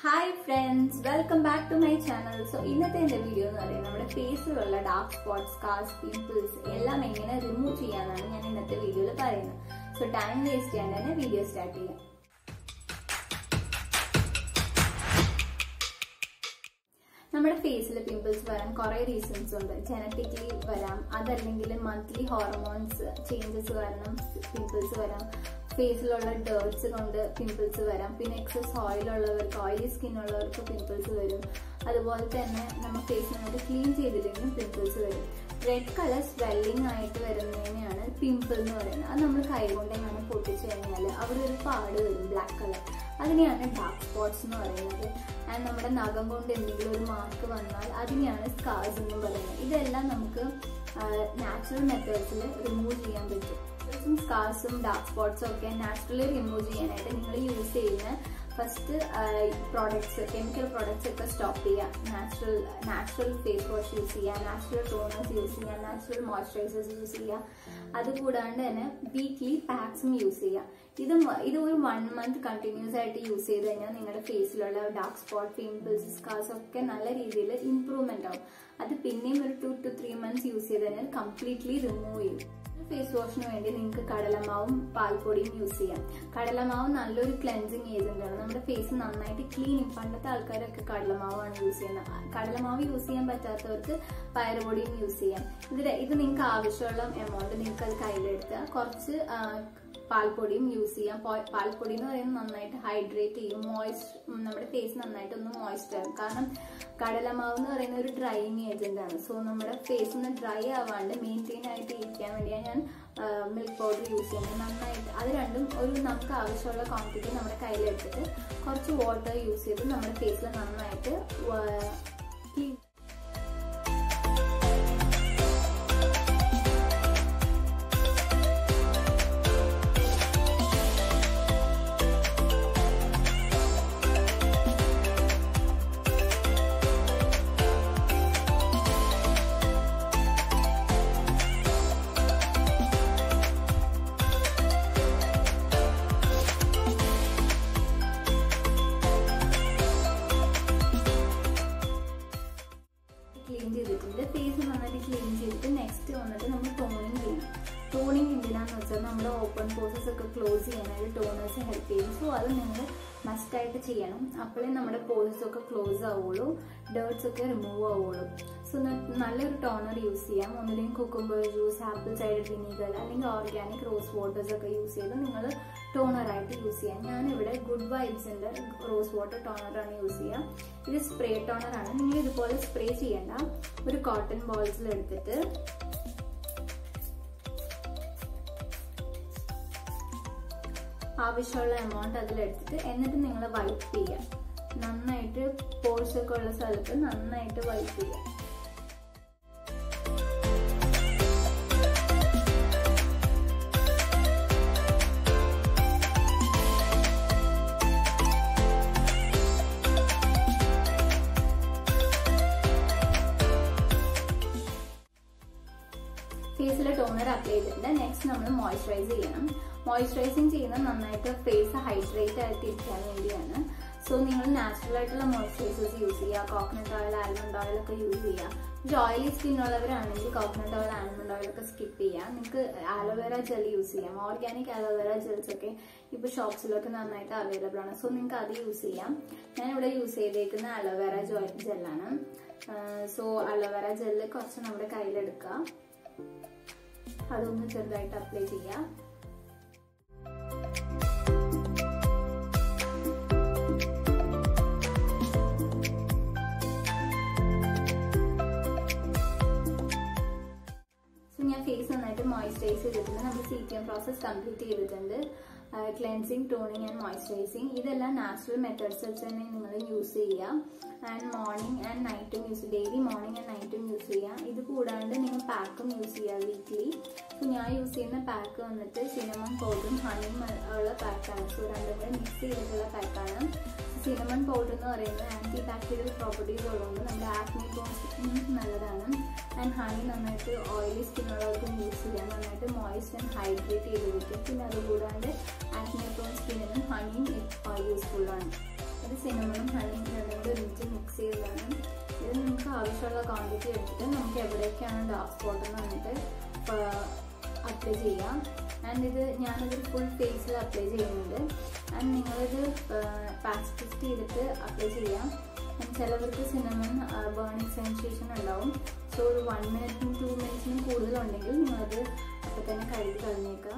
hi friends welcome back to my channel so ഇന്നത്തെ എന്റെ video എന്ന് പറയുന്നത് നമ്മുടെ ഫേസിലുള്ള ഡാർക്ക് സ്പോട്ട്സ് സ്കാർസ് പിമ്പിൾസ് എല്ലാം എങ്ങനെ റിമൂവ് ചെയ്യാന്നാണ് ഞാൻ ഇന്നത്തെ വീഡിയോയിൽ പറയുന്നത് സോ ടൈം വേസ്റ്റ് ചെയ്യാണ്ട് തന്നെ വീഡിയോ സ്റ്റാർട്ട് ചെയ്യാം നമ്മുടെ ഫേസിൽ പിമ്പിൾസ് വരാൻ കുറെ റീസൺസ് ഉണ്ട് ജനറ്റിക്കലി വരാം അതല്ലെങ്കിൽ മന്ത്ലി ഹോർമോൺസ് ചേഞ്ചസ് കാരണം പിമ്പിൾസ് വരാം ഫേസിലുള്ള ഡേർട്സ് കൊണ്ട് പിമ്പിൾസ് വരാം പിന്നെ എക്സസ് ഓയിൽ ഉള്ളവർക്ക് ഓയിലി സ്കിൻ ഉള്ളവർക്ക് പിമ്പിൾസ് വരും അതുപോലെ തന്നെ നമ്മൾ ഫേസ് നന്നായിട്ട് ക്ലീൻ ചെയ്തില്ലെങ്കിലും പിമ്പിൾസ് വരും റെഡ് കളർ സ്വെല്ലിംഗ് ആയിട്ട് വരുന്നതിനെയാണ് പിമ്പിൾ എന്ന് പറയുന്നത് അത് നമ്മൾ കൈകൊണ്ട് എങ്ങനെ പൊട്ടിച്ചു കഴിഞ്ഞാൽ അവിടെ ഒരു പാട് വരും ബ്ലാക്ക് കളർ അതിനെയാണ് ഡാർക്ക് സ്പോട്ട്സ് എന്ന് പറയുന്നത് ആൻഡ് നമ്മുടെ നഖം കൊണ്ട് എന്തെങ്കിലും ഒരു മാർക്ക് വന്നാൽ അതിനെയാണ് സ്കാർസ് എന്ന് പറയുന്നത് ഇതെല്ലാം നമുക്ക് നാച്ചുറൽ മെത്തേഡ്സിൽ റിമൂവ് ചെയ്യാൻ പറ്റും സ്കാർസും ഡാർക്ക് സ്പോട്ട്സും ഒക്കെ നാച്ചുറലി റിമൂവ് ചെയ്യാനായിട്ട് നിങ്ങൾ യൂസ് ചെയ്യുന്ന ഫസ്റ്റ് പ്രോഡക്ട്സ് കെമിക്കൽ പ്രോഡക്ട്സ് ഒക്കെ സ്റ്റോപ്പ് ചെയ്യുക natural natural face wash use ചെയ്യുക നാച്ചുറൽ ടോണേഴ്സ് യൂസ് ചെയ്യുക നാച്ചുറൽ മോയ്സ്ചറൈസേഴ്സ് യൂസ് ചെയ്യുക അതുകൂടാണ്ട് തന്നെ വീക്ക്ലി പാക്സും യൂസ് ചെയ്യുക ഇത് ഇത് ഒരു വൺ മന്ത് കണ്ടിന്യൂസ് ആയിട്ട് യൂസ് ചെയ്ത് കഴിഞ്ഞാൽ നിങ്ങളുടെ ഫേസിലുള്ള ഡാർക്ക് സ്പോട്ട് പിമ്പിൾസ് സ്കാർസ് ഒക്കെ നല്ല രീതിയിൽ ഇംപ്രൂവ്മെന്റ് ആവും അത് പിന്നെയും ഒരു two two three months use ചെയ്ത് കഴിഞ്ഞാൽ കംപ്ലീറ്റ്ലി റിമൂവ് ചെയ്യും ഫേസ് വാഷിന് വേണ്ടി നിങ്ങൾക്ക് കടലമാവും പാൽപ്പൊടിയും യൂസ് ചെയ്യാം കടലമാവ് നല്ലൊരു ക്ലെൻസിങ് ഏജന്റ് ആണ് നമ്മുടെ ഫേസ് നന്നായിട്ട് ക്ലീൻ പണ്ടത്തെ ആൾക്കാരൊക്കെ കടലമാവാണ് യൂസ് ചെയ്യുന്നത് കടലമാവ് യൂസ് ചെയ്യാൻ പറ്റാത്തവർക്ക് പയറുപൊടിയും യൂസ് ചെയ്യാം ഇത് ഇത് നിങ്ങൾക്ക് ആവശ്യമുള്ള എമൗണ്ട് നിങ്ങൾക്ക് അത് കയ്യിലെടുത്ത് കുറച്ച് പാൽപ്പൊടിയും യൂസ് ചെയ്യാം പാൽപ്പൊടി എന്ന് പറയുന്നത് നന്നായിട്ട് ഹൈഡ്രേറ്റ് ചെയ്യും മോയ്സ്റ്റ് നമ്മുടെ ഫേസ് നന്നായിട്ട് ഒന്ന് മോയ്സ്റ്റ് ആകും കാരണം കടലമാവ് എന്ന് പറയുന്ന ഒരു ഡ്രൈയിങ് ഏജന്റ് ആണ് സോ നമ്മുടെ ഫേസ് ഒന്ന് ഡ്രൈ ആവാണ്ട് മെയിൻറ്റെയിൻ ആയിട്ട് ഇരിക്കാൻ വേണ്ടിയാണ് ഞാൻ മിൽക്ക് പൗഡർ യൂസ് ചെയ്യുന്നത് നന്നായിട്ട് അത് രണ്ടും ഒരു നമുക്ക് ആവശ്യമുള്ള ക്വാണ്ടിറ്റി നമ്മുടെ കയ്യിലെടുത്തിട്ട് കുറച്ച് വാട്ടർ യൂസ് ചെയ്ത് നമ്മുടെ ഫേസിൽ നന്നായിട്ട് ക്ലീൻ ക്ലീൻ ചെയ്തിട്ടുണ്ട് ഫേസ് നന്നായിട്ട് ക്ലീൻ ചെയ്തിട്ട് നെക്സ്റ്റ് വന്നിട്ട് നമ്മൾ ടോണിങ് ചെയ്യണം ടോണിങ് എന്തിനാന്ന് വെച്ചാൽ നമ്മുടെ ഓപ്പൺ പോസസ് ഒക്കെ ക്ലോസ് ചെയ്യാനായിട്ട് ടോണേഴ്സ് ഹെൽപ്പ് ചെയ്യും സോ അത് നിങ്ങൾ മസ്റ്റായിട്ട് ചെയ്യണം അപ്പോഴേ നമ്മുടെ പോസസ് ഒക്കെ ക്ലോസ് ആവുള്ളൂ ഡേർട്സ് ഒക്കെ റിമൂവ് ആവുള്ളൂ സോ നല്ലൊരു ടോണർ യൂസ് ചെയ്യാം ഒന്നില്ലെങ്കിൽ cucumber juice apple cider vinegar അല്ലെങ്കിൽ ഓർഗാനിക് റോസ് വാട്ടേഴ്സ് ഒക്കെ യൂസ് ചെയ്ത് നിങ്ങൾ ടോണറായിട്ട് യൂസ് ചെയ്യാം ഞാനിവിടെ ഗുഡ് വൈബ്സിന്റെ റോസ് വാട്ടർ ടോണറാണ് യൂസ് ചെയ്യുക ഇത് സ്പ്രേ ടോണറാണ് നിങ്ങൾ ഇതുപോലെ സ്പ്രേ ചെയ്യേണ്ട ഒരു കോട്ടൺ ബോൾസിൽ എടുത്തിട്ട് ആവശ്യമുള്ള എമൗണ്ട് അതിലെടുത്തിട്ട് എന്നിട്ട് നിങ്ങൾ വൈപ്പ് ചെയ്യുക നന്നായിട്ട് പോഴ്സ് ഒക്കെ ഉള്ള സ്ഥലത്ത് നന്നായിട്ട് വൈപ്പ് ചെയ്യുക ഫേസിൽ ടോണർ അപ്ലൈ ചെയ്തിട്ടുണ്ട് നെക്സ്റ്റ് നമ്മൾ മോയ്സ്ചറൈസ് ചെയ്യണം മോയ്സ്ചറൈസിങ് ചെയ്യുന്നത് നന്നായിട്ട് ഫേസ് ഹൈഡ്രേറ്റ് ആയിട്ട് ഇരിക്കാൻ വേണ്ടിയാണ് സോ നിങ്ങൾ നാച്ചുറൽ ആയിട്ടുള്ള മോയ്സ്ചറൈസേഴ്സ് യൂസ് ചെയ്യുക കോക്കനട്ട് ഓയിൽ ആൽമണ്ട് ഓയിൽ ഒക്കെ യൂസ് ചെയ്യുക പക്ഷേ ഓയിലി സ്കിൻ ഉള്ളവരാണെങ്കിൽ കോക്കനട്ട് ഓയിൽ ആൽമണ്ട് ഓയിൽ ഒക്കെ സ്കിപ്പ് ചെയ്യാം നിങ്ങൾക്ക് ആലോവേറ ജെൽ യൂസ് ചെയ്യാം ഓർഗാനിക് ആലോവേറ ജെൽസ് ഒക്കെ ഇപ്പോൾ ഷോപ്സിലൊക്കെ നന്നായിട്ട് അവൈലബിൾ ആണ് സോ നിങ്ങൾക്ക് അത് യൂസ് ചെയ്യാം ഞാൻ ഇവിടെ യൂസ് ചെയ്തേക്കുന്ന അലോവേറ ജെല്ലാണ് സോ അലോവേറ ജെല്ല് കുറച്ച് നമ്മുടെ കയ്യിലെടുക്കുക അതൊന്ന് ചെറുതായിട്ട് അപ്ലൈ ചെയ്യാം സോ ഞാൻ ഫേസ് നന്നായിട്ട് മോയ്സ്ചറൈസ് ചെയ്തിട്ടുണ്ട് നമ്മൾ C T M process complete ചെയ്തിട്ടുണ്ട് ക്ലെൻസിങ് ടോണിങ് ആൻഡ് മോയ്സ്ചറൈസിങ് ഇതെല്ലാം നാച്ചുറൽ മെത്തേഡ്സ് വെച്ച് തന്നെ നിങ്ങൾ യൂസ് ചെയ്യുക ആൻഡ് മോർണിംഗ് ആൻഡ് നൈറ്റും യൂസ് ഡെയിലി മോർണിംഗ് ആൻഡ് നൈറ്റും യൂസ് ചെയ്യുക ഇത് കൂടാണ്ട് നിങ്ങൾ പാക്കും യൂസ് ചെയ്യുക വീക്ക്ലി സോ ഞാൻ യൂസ് ചെയ്യുന്ന പാക്ക് വന്നിട്ട് സിനമൺ പൗഡറും ഹണിയും ഉള്ള പാക്കാണ് സോ രണ്ടും കൂടെ മിക്സ് ചെയ്തിട്ടുള്ള പാക്കാണ് സിനമൺ പൗഡർ എന്ന് പറയുന്നത് ആൻറ്റി ബാക്ടീരിയൽ പ്രോപ്പർട്ടീസ് ഉള്ളതുകൊണ്ട് നമ്മുടെ ആക്നി ബോൺസിനും നല്ലതാണ് ആൻഡ് ഹണി നന്നായിട്ട് ഓയിലി സ്കിന്നുള്ളവർക്കും യൂസ് ചെയ്യാം നന്നായിട്ട് മോയ്സ്റ്റ് ആൻഡ് ഹൈഡ്രേറ്റ് ചെയ്ത് വയ്ക്കും പിന്നെ അതുകൂടാണ്ട് ആക്നി പ്രോൺ സ്കിന്നിനും ഹണിയും യൂസ്ഫുൾ ആണ് ഇത് സിനിമണും ഹണിയും രണ്ടും കൂടി ഒരുമിച്ച് മിക്സ് ചെയ്തതാണ് ഇത് നിങ്ങൾക്ക് ആവശ്യമുള്ള ക്വാണ്ടിറ്റി എടുത്തിട്ട് നമുക്ക് എവിടെയൊക്കെയാണ് ഡാർക്ക് സ്പോട്ട് എന്ന് പറഞ്ഞിട്ട് അപ്ലൈ ചെയ്യാം ആൻഡ് ഇത് ഞാനിത് ഫുൾ ഫേസിൽ അപ്ലൈ ചെയ്യുന്നുണ്ട് ആൻഡ് നിങ്ങളിത് പാച്ച് ടെസ്റ്റ് ചെയ്തിട്ട് അപ്ലൈ ചെയ്യാം And ചിലവർക്ക് സിനിമൺ ബേണിംഗ് സെൻസേഷൻ ഉണ്ടാവും സോ ഒരു വൺ മിനിറ്റിനും ടു മിനിറ്റ്സിനും കൂടുതലുണ്ടെങ്കിൽ നിങ്ങളത് അപ്പം തന്നെ കഴുകി കളഞ്ഞേക്കാം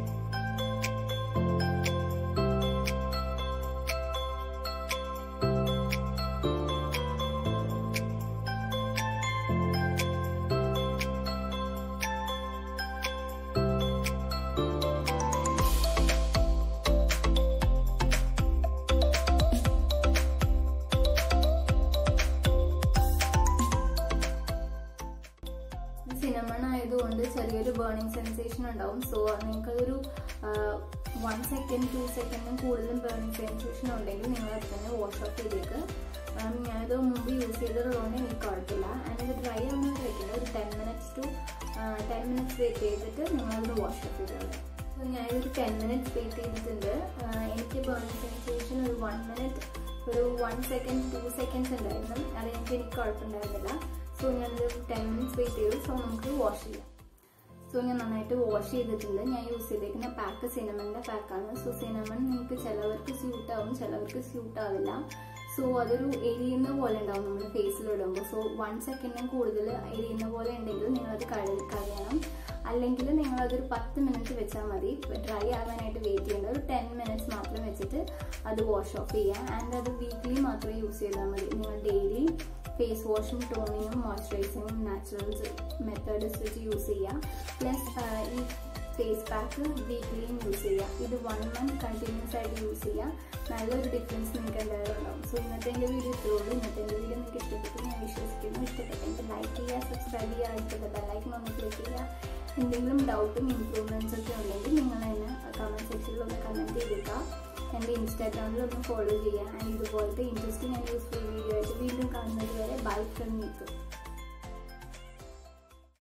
സിനമൺ ആയതുകൊണ്ട് ചെറിയൊരു ബേണിംഗ് സെൻസേഷൻ ഉണ്ടാവും സോ നിങ്ങൾക്കതൊരു വൺ സെക്കൻഡ് ടു സെക്കൻഡും കൂടുതലും ബേണിംഗ് സെൻസേഷൻ ഉണ്ടെങ്കിൽ നിങ്ങൾ അത് തന്നെ വാഷ് ഓഫ് ചെയ്തേക്ക് Um, ഞാനിത് മുമ്പ് യൂസ് ചെയ്തതുകൊണ്ട് എനിക്ക് കുഴപ്പമില്ല ആൻഡ് ഇത് ഡ്രൈ ആവുന്നത് വെക്കില്ല ഒരു ten minutes to ten minutes wait ചെയ്തിട്ട് നിങ്ങളത് വാഷ് ഓഫ് ചെയ്തോളൂ സോ ഞാനിതൊരു ടെൻ മിനിറ്റ്സ് വെയിറ്റ് ചെയ്തിട്ടുണ്ട് Uh, എനിക്ക് ബേണിംഗ് സെൻസേഷൻ ഒരു വൺ മിനിറ്റ് ഒരു വൺ സെക്കൻഡ് ടു സെക്കൻഡ്സ് ഉണ്ടായിരുന്നു അതെനിക്ക് എനിക്ക് കുഴപ്പമുണ്ടായിരുന്നില്ല സോ ഞാനൊരു ടെൻ മിനിറ്റ്സ് വെയിറ്റ് ചെയ്തു സോ നമുക്ക് വാഷ് ചെയ്യാം സോ ഞാൻ നന്നായിട്ട് വാഷ് ചെയ്തിട്ടുണ്ട് ഞാൻ യൂസ് ചെയ്തേക്കുന്ന പാക്ക് സിനമണിൻ്റെ പാക്കാണ് സോ സിനമൺ നിങ്ങൾക്ക് ചിലവർക്ക് സ്യൂട്ട് ആവും ചിലവർക്ക് സ്യൂട്ട് ആവില്ല സോ അതൊരു എരിയുന്ന പോലെ ഉണ്ടാവും നമ്മുടെ ഫേസിൽ ഇടുമ്പോൾ സോ വൺ സെക്കൻഡിനും കൂടുതൽ എരിയുന്ന പോലെ ഉണ്ടെങ്കിൽ നിങ്ങളത് കഴുകി കളയണം അല്ലെങ്കിൽ നിങ്ങളതൊരു പത്ത് മിനിറ്റ് വെച്ചാൽ മതി ഡ്രൈ ആകാനായിട്ട് വെയിറ്റ് ചെയ്യേണ്ട ഒരു ടെൻ മിനിറ്റ്സ് മാത്രം വെച്ചിട്ട് അത് വാഷ് ഓഫ് ചെയ്യുക ആൻഡ് അത് വീക്ക്ലി മാത്രമേ യൂസ് ചെയ്താൽ മതി നിങ്ങൾ ഡെയിലി ഫേസ് വാഷും ടോണിങ്ങും മോയ്സ്ചറൈസിങ്ങും നാച്ചുറൽസ് മെത്തേഡ്സ് വെച്ച് യൂസ് ചെയ്യുക പ്ലസ് ഈ ഫേസ് പാക്ക് വീക്ക്ലിയും യൂസ് ചെയ്യുക ഇത് വൺ മന്ത് കണ്ടിന്യൂസ് ആയിട്ട് യൂസ് ചെയ്യുക നല്ലൊരു ഡിഫറൻസ് നിങ്ങൾക്ക് എന്തായാലും ഉണ്ടാവും സോ ഇന്നത്തെ എൻ്റെ വീഡിയോ ഇത്രയുള്ളൂ ഇന്നത്തെ എൻ്റെ വീഡിയോ നിങ്ങൾക്ക് ഇഷ്ടപ്പെട്ടു ഞാൻ വിശ്വസിക്കുന്നു ഇഷ്ടപ്പെട്ടെങ്കിൽ ലൈക്ക് ചെയ്യുക സബ്സ്ക്രൈബ് ചെയ്യുക അടുത്ത ബെല്ലൈക്കൺ ഒന്ന് ക്ലിക്ക് ചെയ്യുക എന്തെങ്കിലും ഡൗട്ടും ഇമ്പ്രൂവ്മെൻറ്റ്സ് ഒക്കെ ഉണ്ടെങ്കിൽ നിങ്ങൾ എന്നെ കമൻറ്റ് സെക്ഷനിൽ ഒന്ന് കമൻറ്റ് ചെയ്തേക്കുക എൻ്റെ ഇൻസ്റ്റാഗ്രാമിൽ ഒന്ന് ഫോളോ ചെയ്യുക ആൻഡ് ഇതുപോലത്തെ ഇൻട്രസ്റ്റിംഗ് ആൻഡ് യൂസ്ഫുൾ വീഡിയോ ആയിട്ട് വീണ്ടും കാണുന്നത് വരെ ബൈ ഫ്രം മീക്ക്